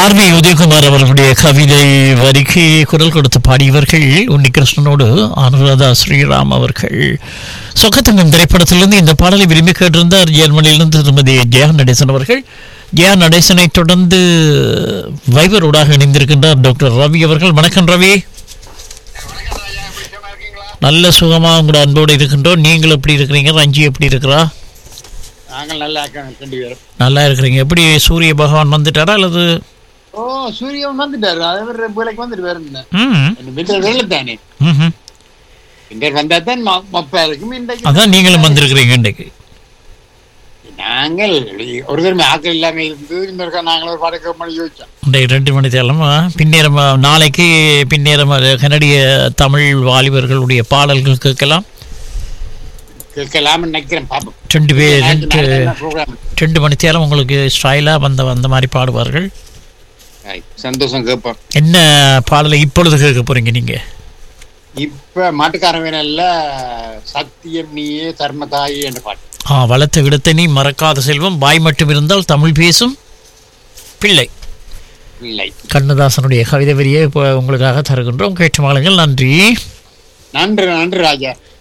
R we Udhayakumar அவர்களுடைய கவிதை வரிக்கு குரல் கொடுத்து பாடியவர்கள் உன்னிகிருஷ்ணனோடு அனுராதா ஸ்ரீராம் அவர்கள் சொக்கத்தங்கம் திரைப்படத்திலிருந்து இந்த பாடலை விரும்பி கேட்டிருந்தார் ஜெர்மனியிலிருந்து திருமதி ஜெயா நடேசன் அவர்கள் ஜெயா நடேசனை தொடர்ந்து வைபரோடாக இணைந்திருக்கின்றார் டாக்டர் ரவி அவர்கள் வணக்கம் ரவி நல்ல சுகமா உங்களோட அன்போடு இருக்கின்றோம் நீங்கள் எப்படி இருக்கிறீங்க ரஞ்சி எப்படி இருக்கிறா நாங்கள் நல்லா இருக்கோம் ரெண்டு பேரும் நல்லா இருக்கிறீங்க எப்படி சூரிய பகவான் வந்துட்டாரா அல்லது ஓ சூரியன் வந்துட்டாரு அவர் வேலைக்கு வந்துட்டு வேறு ம் விண்டர் வெள்ளத்தானே ம்ஹும். விண்டர் வந்தா தான் ம- மப்பா இருக்கும் இன்றைக்கு அதான் நீங்களும் வந்திருக்கிறீங்க இன்றைக்கு நாங்கள் ஒரு தடவை ஆக்கள் இல்லாம இருந்து இன்னொருக்கா நாங்கள் ஒரு படக்க பண்ணி யோசிச்சோம் இன்றைக்கு ரெண்டு மணி தேலம் பின்னேரம் நாளைக்கு பின்னேரம் கனடிய தமிழ் வாலிபர்களுடைய பாடல்கள் கேட்கலாம் கேட்கலாம்னு நினைக்கிறேன் பாப்போம் ரெண்டு பேர் ரெண்டு ப்ரோக்ராம் ரெண்டு மணி தேலம் உங்களுக்கு ஸ்டைலாக வந்த வந்த மாதிரி பாடுவார்கள் சந்தோஷம் கேட்போம் என்ன பாடலை இப்பொழுது கேட்க போறீங்க நீங்க இப்ப மாட்டுக்காரன் வேணல்ல சத்தியம் நீயே தர்மதாயி என்ற பாட்டு ஆ வளர்த்த விடத்தை நீ மறக்காத செல்வம் வாய் மட்டும் இருந்தால் தமிழ் பேசும் பிள்ளை இல்லை கண்ணதாசனுடைய கவிதை வரியை இப்போ உங்களுக்காக தருகின்றோம் கேட்டு மாளுங்கள் நன்றி நன்றி நன்றி ராஜா